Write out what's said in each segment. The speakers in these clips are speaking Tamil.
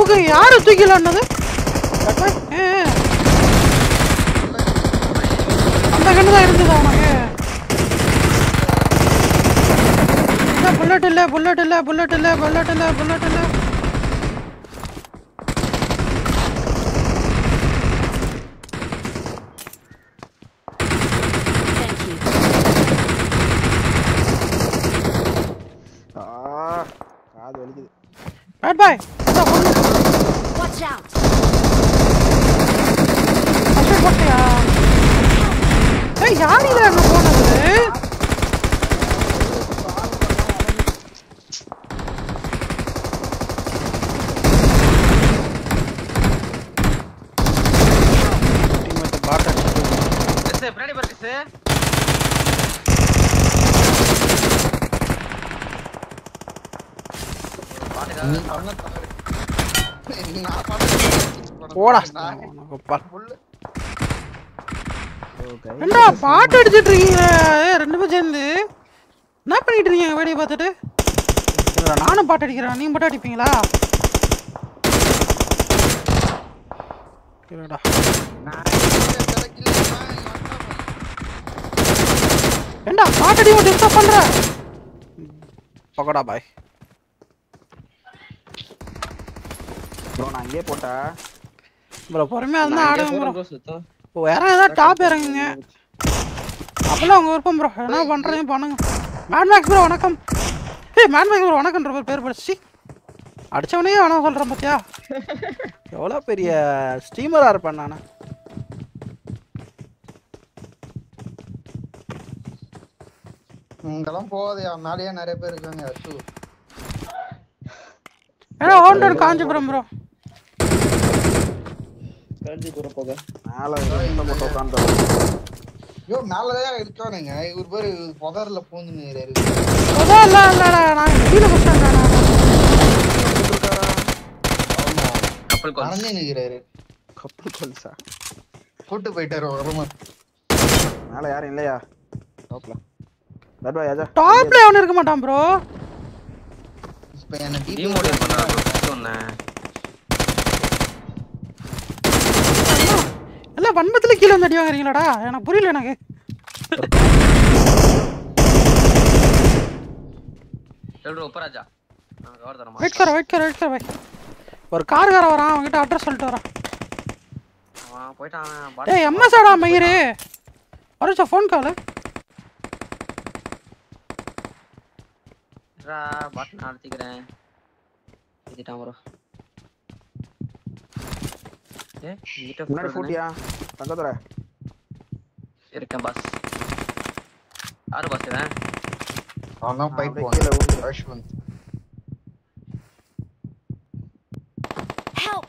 தூக்கு யாரு தூக்கிலான்னது அந்த கண்ணு தான் இருந்ததா உனக்கு புல்லட் இல்ல புல்லட் இல்ல புல்லட் இல்ல புல்லட் இல்ல புல்லட் இல்ல Thank you. ஆ காது வலிக்குது bad boy Watch out. First போட்டியா ஏய் யார் இல்ல அங்க போனது டீம்மேட் பாட் அடிச்சிட்டு கிறிஸ் பின்னாடி பாரு கிறிஸ் நீ பண்ண தவறு. நான் பண்ண போடா நான் உனக்கு பா- புல்லு ஓ, கை ஏண்டா பாட்டு அடிச்சிட்டு இருக்கீங்க ஏய், ரெண்டு பேரும் சேர்ந்து என்ன பண்ணிட்டு இருக்கீங்க வேடியை பார்த்துட்டு இல்லடா, நானும் பாட்டு அடிக்கிறேன் நீங்க மட்டும் அடிப்பீங்களா இல்லடா நான் எங்க திறக்கல, நான் எங்க அக்கா பண்ணேன். ஏண்டா பாட்டு அடி டிஸ்டர்ப் பண்ற பக்கடா பாய் ப்ரோ நான் அங்கேயே போட்டா ப்ரோ பொறுமையா இருந்தா ஆடுங்க ப்ரோ ப்ரோ சுத்தம் இப்போ வேற ஏதாவது டாப் இறங்குங்க அப்பெல்லாம் உங்க விருப்பம் ப்ரோ என்ன பண்றீங்க பண்ணுங்க மேட் மேக்ஸ் ப்ரோ வணக்கம் ஏய் மேட் மேக்ஸ் ப்ரோ வணக்கம்ன்ற பேர் பேர் படிச்சு அடிச்சவனே வேணாம் சொல்றேன் பாத்தியா எவ்வளோ பெரிய ஸ்டீமரா இருப்பேன் நான் இங்கெல்லாம் போகாதயா மேலேயே நிறைய பேர் இருக்காங்க அச்சு ஏன்னா ஓண்டர் காஞ்சிபுரம் ப்ரோ காஞ்சிபுரம் போக மேலே உள்ள போட்டு உட்காந்து ஐயோ மேலதான் இருக்கானுங்க இவர் பேரு புதர்ல பூந்து நிக்கிறாரு அதான் இல்ல இல்லடா நான் கீழே போட்டேன் ஆமா கப்பல் கோல் மறைஞ்சு நிக்கிறாரு கப்பல் கொலுசா கூட்டு போயிட்டாரு வரமா மேலே யாரும் இல்லையா டாப்ல தட் பாய் ஆஜா டாப்ல அவன் இருக்க மாட்டான் ப்ரோ இப்ப என்ன டிமோட்டிவேட் பண்றாங்க சொன்னேன் எல்லாம் வன்மத்துல கீழே வந்து அடி வாங்குறீங்களாடா எனக்கு புரியல எனக்கு எப்படி உப்பராஜா நான் கவர் தரமா வெயிட் கர வெயிட் கர வெயிட் கர பாய் ஒரு கார்கார வரான் அவன்கிட்ட அட்ரஸ் சொல்லிட்டு வரான் அவன் போயிட்டான் ஏய் எம்எஸ்ஆடா மயிறு வரச்சா ஃபோன் கால் பாட்டு நான் அழுத்திக்கிறேன் எழுதிட்டான் ப்ரோ ஏ இங்கிட்ட முன்னாடி போடுறேனே. ஃபூட்டியா தங்கத்துற இருக்கேன் பாஸ் யாரு பாஸ் இவன் அவன் தான் ஃபைட் அப்படியே கீழே போவான் விழுந்து. அஸ்வந்த் Help.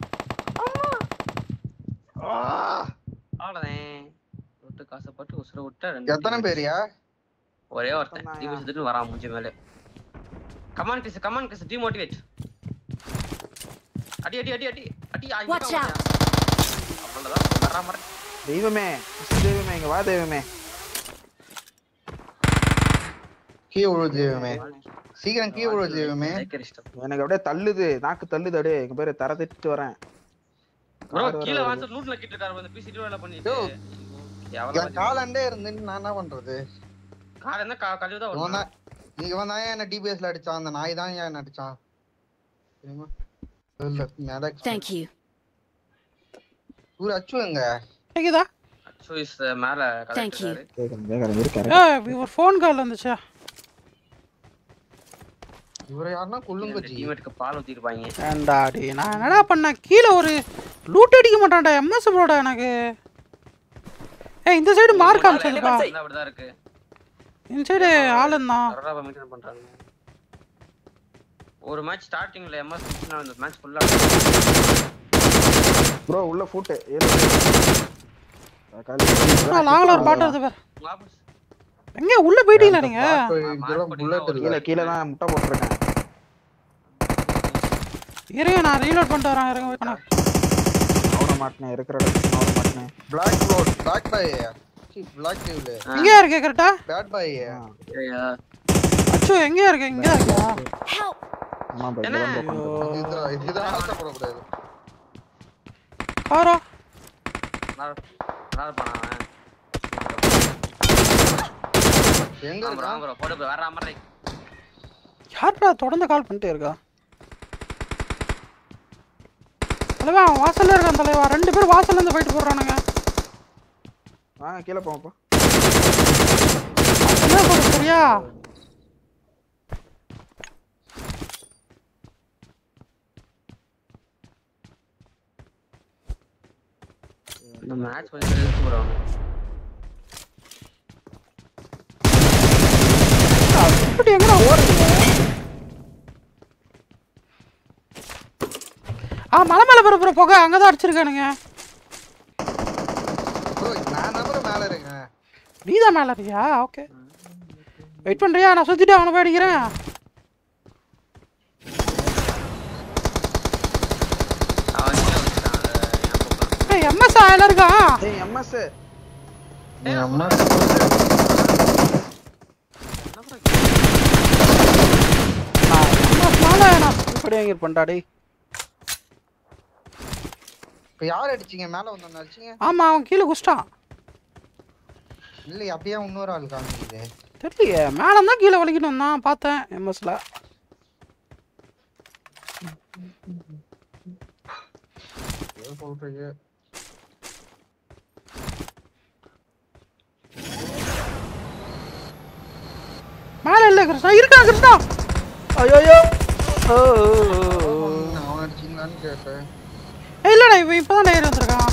அவ்வளோதான் விட்டு காசப்பட்டு உசுர விட்டா ரெண்டு எத்தனை team பேரியா ஒரே ஒருத்தன் சொன்னாயா? டிவி சுத்திட்டு வரான் மூஞ்சி மேலே come on kiss come on kiss demotivate அடி அடி அடி அடி அடி ஆ, இங்க Watch தான் out. வரான். அவ்வளவுதான் வராம இரு. தெய்வமே கிறிஸ்து தெய்வமே இங்க வா தெய்வமே கீழே விழு தெய்வமே சீக்கிரம் கீழே விழு தெய்வமே Striker இஷ்டம். எனக்கு அப்படியே தள்ளுது நாக்கு தள்ளுது அப்படியே எங்க பேரு தர திட்டு வரேன் bro கார் கீழ வர வாசல் நூட்ல கிட்ட இருக்காரு வந்து பிசி வேலை பண்ணிட்டு யோ. எவ்வளவு என் காலண்டே இருந்துட்டு நான் என்ன பண்றது கார் என்ன கழுவு தான் இவன் ஓடுனா தான் இவன் தான் என்ன டிபிஎஸ்ல அடிச்சான் அந்த நாய் தான் ஏன் அடிச்சான் தெரியுமா இல்ல மேல Thank you. இவரு அச்சு எங்க கேக்குதா சோ இஸ் மேல Thank you. கலெக்டர் கேக்குறேன் கேக்குறேன் இருக்காரு ஏய் ஒரு ஃபோன் கால் வந்துச்சா இவரை யாருன்னா கொல்லுங்க ஜி டீமேட்டுக்கு பால் ஊத்திருப்பாங்க ஏண்டா டே நான் என்னடா பண்ணேன் கீழே ஒரு லூட் அடிக்க மாட்டான்டா எம்எஸ் ப்ரோடா எனக்கு ஏய் இந்த சைடு மார்க் காமிச்சதுப்பா அப்படிதான் இருக்கு இந்த சைடு ஆள் இருந்தான் சரரா மெயின்டைன் பண்றாங்க ஒரு மேட்ச் ஸ்டார்டிங்ல எம்எஸ் இந்த மேட்ச் ஃபுல்லா ப்ரோ உள்ள ஃபூட்டு ஏழு லாங்கில் ஒரு பாட்டு வருது பாரு எங்க உள்ள போயிட்டீங்களா நீங்க புல்லட் கீழே இல்ல கீழே தான் முட்டை போட்டிருக்கேன் இருங்க நான் ரீலோட் பண்ணிட்டு வரேன் இருங்க wait பண்ணு. அவட மாட்டினேன் இருக்கிற இடத்துக்கு அவட மாட்டினேன் block road block boy block டேவ்ல எங்கேயா இருக்கு கரெக்டா பேட் பாய் அச்சோ எங்கேயா இருக்கு எங்கேயா இருக்கா Help. ஆமா bro என்ன? இப்பதான் bro பண்றது. இதுதான் இதுதான் ஆசைப்படக்கூடாது காரா நல்லா நல்லா இருப்பானா அவன் எங்க ஆமா bro, இருக்கான் ஆமா bro, போடு bro, வேற மாதிரி யார்டா தொடர்ந்து கால் பண்ணிட்டே இருக்கா தலைவா அவன் வாசல்ல இருக்கான் தலைவா ரெண்டு பேரும் வாசல்ல இருந்து போயிட்டு போடுறானுங்க வாங்க கீழே போங்கப்பா என்ன போடு சரியா இந்த மேட்ச் கொஞ்சம் இருக்கு bro இப்படி எங்கடா ஓடுறீங்க ஆ மலை மேல போற போற புகை அங்கதான் அடிச்சிருக்கானுங்க ப்ரோ நான் நம்பர் மேல இருக்கேன் நீதான் மேல இருக்கியா ஓகே வெயிட் பண்றியா நான் சுத்திட்டு அவனை போய் அடிக்கிறேன் அவன் கீழே வச்சுட்டான் அதை என் பக்கம். ஏய் எம்எஸ் ஆயில இருக்கான் ஏய் எம்எஸ் என் அம்மா எம்எஸ் மேல நான் இப்படி வாங்கி பண்ணாடி இப்ப யார் அடிச்சீங்க மேல வந்தவங்க அடிச்சீங்க ஆமா அவன் கீழே குச்சிட்டான் இல்ல அப்படியே இன்னொரு ஆள் காமிக்குது தெரியலையே மேலே தான் கீழே வலிக்கிட்டு வந்தான் பார்த்தேன் எம்எஸ்ல ஏதோ சொல்றீங்க மேலே இல்லை கிருஷ்ணா இருக்கான் கிருஷ்ணா ஐயோ நான் அவன் அடிச்சீங்களான்னு கேட்டேன் ஏய் இல்லைடா இவன் இப்போ தான் ஏறி வந்திருக்கான்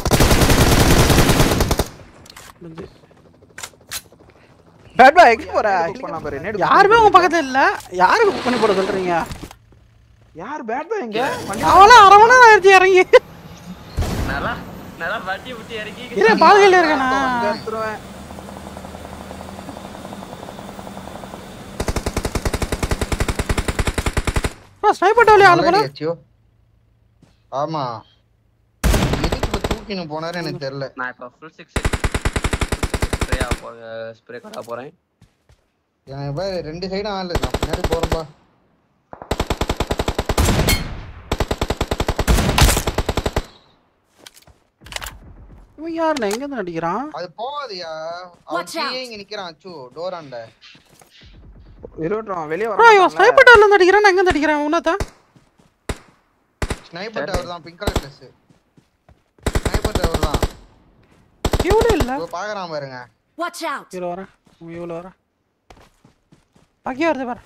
பேட் பாய் எங்கே போற Cook பண்ணா பாரு நேடு யாருமே உங்க பக்கத்துல இல்ல யாருக்கு புக் பண்ணி போட சொல்றீங்க யார் பேட் பாய் எங்க வண்டி அவளாம் அரை மணி நேரம் ஆயிடுச்சு இறங்கி நல்லா நல்லா வட்டி விட்டு இறக்கி இல்ல பால்கையில் இருக்கானா வந்து எடுத்துருவேன் ஸ்னைப்பர் டோலி ஆளு போல அடிச்சியோ ஆமா எதுக்கு இப்ப தூக்கின்னு போனாரு எனக்கு தெரியல நான் இப்போ ஃபுல் சிக்ஸ் ஸ்ப்ரே ஆக ஸ்ப்ரே பண்ண போறேன் எனக்கு பாரு ரெண்டு சைடும் ஆள் நான் பின்னாடி போறேன்பா இவன் யாருண்ணா எங்க இருந்து நடிக்கிறான் அது போகாதியா அவன் Watch out. கீழே இங்க நிக்கிறான் அச்சு டோராண்ட இருக்கட்டும் வெளியே ப்ரோ இவன் வர ஸ்னைப்பர் டோர்ல இருந்து அடிக்கிறான் நான் எங்க இருந்து அடிக்கிறேன் உன்னதான் ஸ்னைப்பர் டவர் தான் pink colour dress sniper tower தான் இவ்வளோ இல்ல இதோ பாக்குறான் பாருங்க Watch out! இவ்வளோ வரேன் இவ்வளோ வரேன் பாக்கி வருது பாரு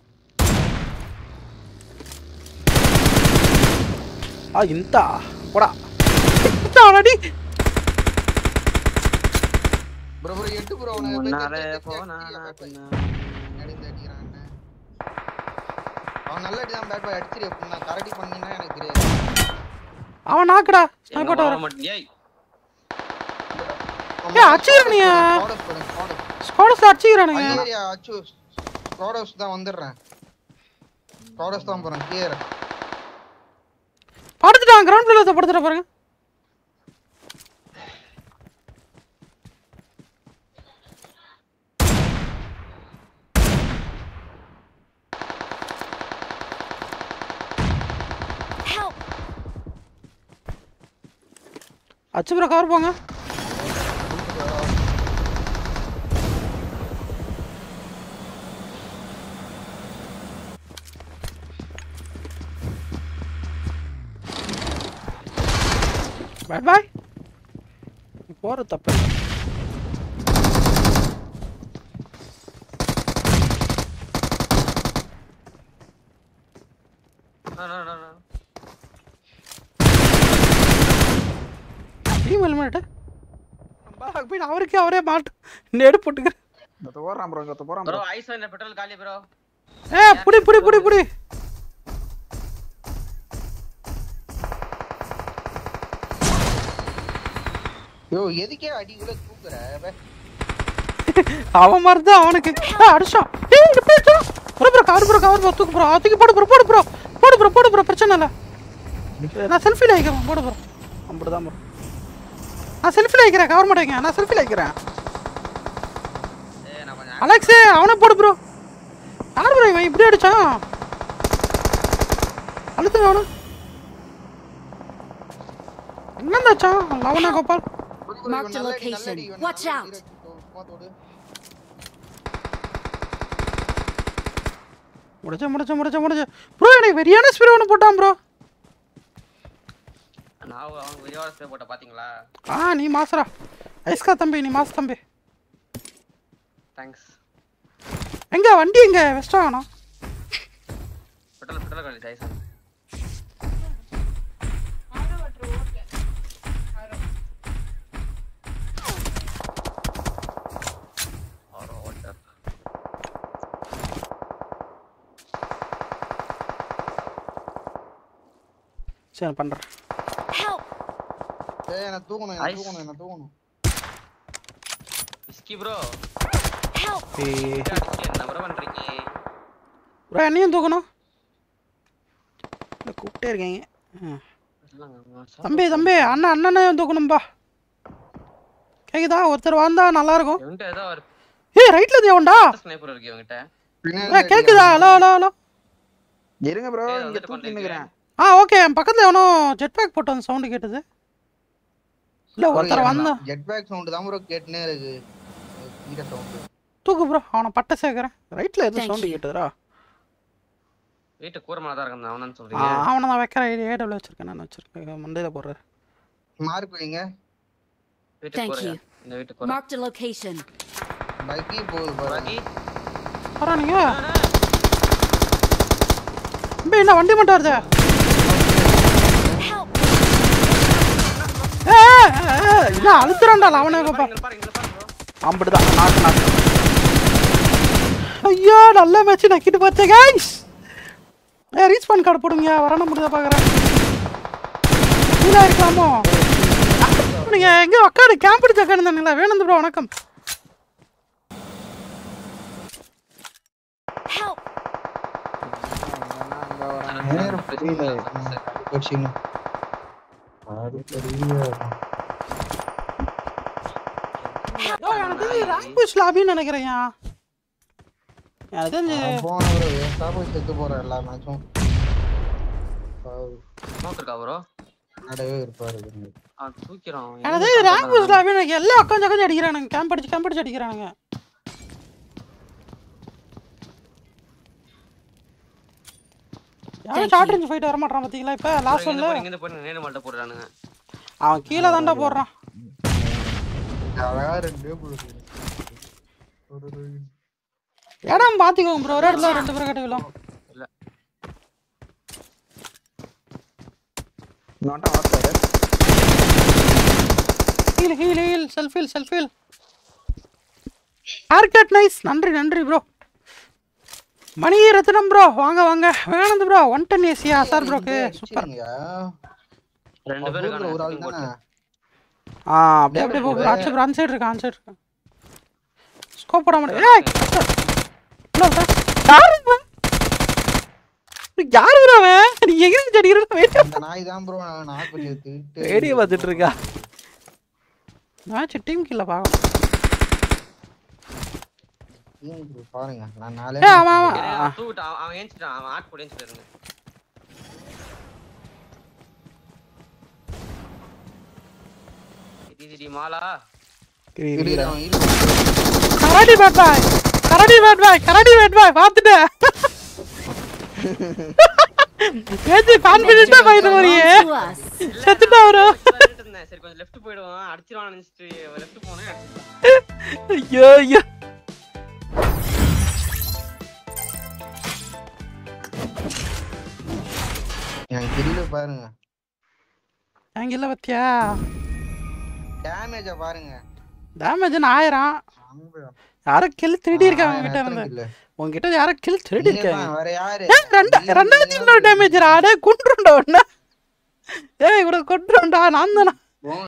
ஆ இந்தா போடா இந்தா அடி ப்ரோ ப்ரோ எட்டு ப்ரோ அவனை போய் முன்னாலே தட்டி, தட்டி, போனா தட்டி, பின்னாடி இருந்து அடிக்கிறான் என்ன. அவன் நல்ல அடிதான் பேட் பாய் அடிச்சிரு எப்படி நான் கரடி பண்ணீங்கன்னா எனக்கு தெரியாது அவன் நாக்குடா எங்க ஸ்னைப்பர் போக டவர் மாட்டேன் ஏய் ஏய், அடிச்சிருக்கீங்க. ஸ்குவாடஸ் போடுங்க ஸ்குவாடஸ் ஸ்குவாடஸ்ல அடிச்சுக்கிறானுங்க ஐயா அச்சு ஸ்குவாடஸ் தான் வந்துடுறேன் ஸ்குவாடஸ் தான் போறேன் கிளியர் படுத்துட்டான் கிரவுண்ட் ஃப்ளோர்ல படுத்துட்ட பாருங்க Help! அச்சு ப்ரோ கவர் போங்க பாய் பாய் போற தப்பு இல்ல. No, no, no, no. Team helmet போய் அவருக்கு அவரே மாட்டு நெடு போட்டுக்கிறேன் கத்த போறான் ப்ரோ கத்த போறான் Bro, bro ice wine petrol காலி bro. ஏ புடி புடி புடி புடி யோ எதுக்கே அடி கூட தூக்குற வே. அவன் மாதிரி தான் அவனுக்கு ஏ, அடிச்சான் ஏய் இங்க போயிட்டு bro bro cover bro cover bro தூக்கு ப்ரோ தூக்கி போடு ப்ரோ போடு ப்ரோ போடு ப்ரோ போடு ப்ரோ பிரச்சனை இல்லை நான் செல்ஃபியில் வைக்கிறேன் போடு ப்ரோ அப்படிதான் ப்ரோ நான் செல்ஃபியில் வைக்கிறேன் கவர் மாட்டேங்க நான் செல்ஃபியில் வைக்கிறேன் ஏய், நான் கொஞ்சம் அலெக்ஸே அவனை போடு ப்ரோ யார் ப்ரோ இவன் இப்படி அடிச்சான் அழுத்து வேணும் என்ன மச்சான் லவனா கோபால் புரி, புரி, Marked இவன் a நல்ல அடி, நல்ல location. அடி, இவன் Watch நல்ல out. அடி, சும்மா தொடு. முடிச்ச முடிச்ச முடிச்ச முடிச்ச ப்ரோ எனக்கு வெறியான ஸ்பிரே ஒன்று போட்டான் ப்ரோ நான் அவங்க விரிவான ஸ்ப்ரே போட்ட பாத்தீங்களா ஆ நீ மாசுடா ஐஸ்கா தம்பி நீ மாசு தம்பி தேங்க்ஸ் எங்க வண்டி எங்க வெஸ்டா வேணும் பெட்ரோல் பெட்ரோல் காலேஜ் ஐசன் ஆரோ வாட்டர் சரி பண்ணுறேன் Help! ஏய், என்னை தூக்கணும், என்னை Ice. தூக்கணும், என்னை தூக்கணும். Whisky bro Help! என்ன ப்ரோ பண்றீங்க ப்ரோ என்னையும் தூக்கணும் இல்லை கூப்பிட்டே இருக்கீங்க ம். இல்லைங்க தம்பி தம்பி அண்ணன் அண்ணனையும் தூக்கணும்பா கேக்குதா ஒருத்தர் வந்தா நல்லா இருக்கும் இவன்ட்ட ஏதோ ஒரு ஏய் ரைட்ல தேவன்டா ஸ்னைப்பர் இருக்கு இவன்கிட்ட பின்னாடி ஏய், கேக்குதா ஹலோ ஹலோ ஹலோ இருங்க ப்ரோ ஏய், இங்க வந்துட்டு தூக்கி கொண்டு நிக்கிறேன் ஆ ஓகே என் பக்கத்துல எவனோ ஜெட் பேக் போட்ட அந்த சவுண்டு கேட்டது இல்ல ஒருத்தர் வந்தா ஜெட் பேக் சவுண்ட் தான் ப்ரோ கேட்டுனே இருக்கு கீழே சவுண்ட் தூக்கு ப்ரோ அவனை பட்டை சேர்க்கறேன் ரைட்ல எதுவும் Thank சவுண்டு you. கேட்டதுடா வீட்டு கூரை மேல தான் இருக்கும் அவனு ஆ, சொல்றீங்க அவனை தான் வைக்கிறேன் ஏடபிள் வச்சிருக்கேன் நான் வச்சிருக்கேன் மண்டையில போடுறாரு மார்க் வைங்க வீட்டு Thank கூரை you. இந்த வீட்டு கூரை Marked a location. பைக்கி போகுது பாருங்க பாக்கி வரா நீங்க தம்பி என்ன வண்டி மட்டும் வருது Help! ஏ இல்ல அழுத்துறான்டா அவனே கோப்பா இங்க பாருங்க இங்க பாருங்க bro. அம்பிடுதான் நாக்கு நாக்கு ஐயோ நல்ல மேட்ச் நக்கிட்டு போச்சு கைஸ் ஏ ரீச் பண்ண கார்டு போடுங்க வரண முடியுதா பாக்குறேன் கீழே இருக்கலாமோ நீங்க எங்க உக்காடு கேம்ப் அடிச்சு உட்காந்துங்களா வேணும் ப்ரோ வணக்கம் Help! அங்க வராங்க. நேரம் புரியல கொச்சின் அது பெரிய ஐயோ, எனக்கு தெரிஞ்சு ராம்புஷ் லாபின்னு நினைக்கிறேன் எனக்கு தெரிஞ்சு போன ப்ரோ வேஸ்டா போய் செத்து போற எல்லா மேட்சும் ஸ்மோக் இருக்கா ப்ரோ நடவே இருப்பாரு அவன் தூக்கிறான் எனக்கு தெரிஞ்சு ராம்புஷ் லாபின்னு எனக்கு எல்லாம் உட்காந்து உட்காந்து அடிக்கிறானுங்க கேம்ப் அடிச்சு கேம்ப் அடிச்சு அடிக்கிறானுங்க யாரும் Thank ஷார்ட் ரேஞ்ச் ஃபைட் வர மாட்டான் பாத்தீங்களா இப்ப லாஸ்ட் இங்க ஒன்ல இருந்து இங்க போய் நேடு மாட்ட போடுறானுங்க அவன் கீழே தான்டா போடுறான் அழகா ரெண்டே போடுது இடம் பாத்துக்கோங்க ப்ரோ ஒரு இடத்துல ரெண்டு பேரும் கட்டுக்கலாம் இல்ல இன்னொருத்தன் வரப்பாரு. Heal heal heal self heal self heal hair cut nice நன்றி நன்றி ப்ரோ மணி ரத்னம் ப்ரோ வாங்க வாங்க வேணது bro one ten Asia sir ப்ரோக்கு சூப்பர் ரெண்டு பேரும் ஒரு இருக்கானுங்க, ஆள் team தானே போட்டு. ஆ அப்படியே அப்படியே போ அன்சைட் அன்சைட் இருக்கு அன்சைட் இருக்கு ஸ்கோப் போட முடியும் ஏய் இல்ல இல்ல. யாரு இவன்? யாரு bro அவன் நீ எங்க இருந்து அடிக்கிறது வேடிக்கை அந்த நாய் தான் ப்ரோ நாக்கு வச்சு திட்டு வேடிக்கை பார்த்துட்டு இருக்கா மேட்ச் டீம் கில்ல பார்க்கலாம் டீம் bro, பாருங்க நான் நாளே ஏய் அவன் அவன் ஏய், அவன் தூக்கிட்டான், அவன் அவன் ஏஞ்சிட்டான் அவன் ஆட் போட்டு ஏஞ்சிட்டு இருங்க திடி திடி மாலா இரு, அவன் இரு. கரடி பேட் பாய் கரடி பேட் பாய் கரடி பேட் பாய் பார்த்துட்டேன் ஏச்சி கான்ஃபிடென்ட்டா போயிட்டு போறியே Belong to us. செத்துட்டா ப்ரோ சொல்லிட்டு இருந்தேன் சரி கொஞ்சம் லெஃப்ட் போயிடுவான் அடிச்சிருவான் நினைச்சிட்டு லெஃப்ட் போனேன் அடிச்சிட்டான். ஐயோ ஐயோ என் கிரில பாருங்க அங்க இல்ல பத்தியா டேமேஜ பாருங்க டேமேஜ் ஆயிரம் யாரோ கில் திருடி இருக்காங்க உங்ககிட்ட இருந்து உங்ககிட்ட யாரோ கில் திருடி இருக்காங்க வேற யாரு ஏய், ரெண்டா ரெண்டாயிரத்தி இன்னொரு டேமேஜ் ஆடே குண்டுண்டா ஒண்ணு ஏய் இவரை கொண்டுண்டா நான் தானா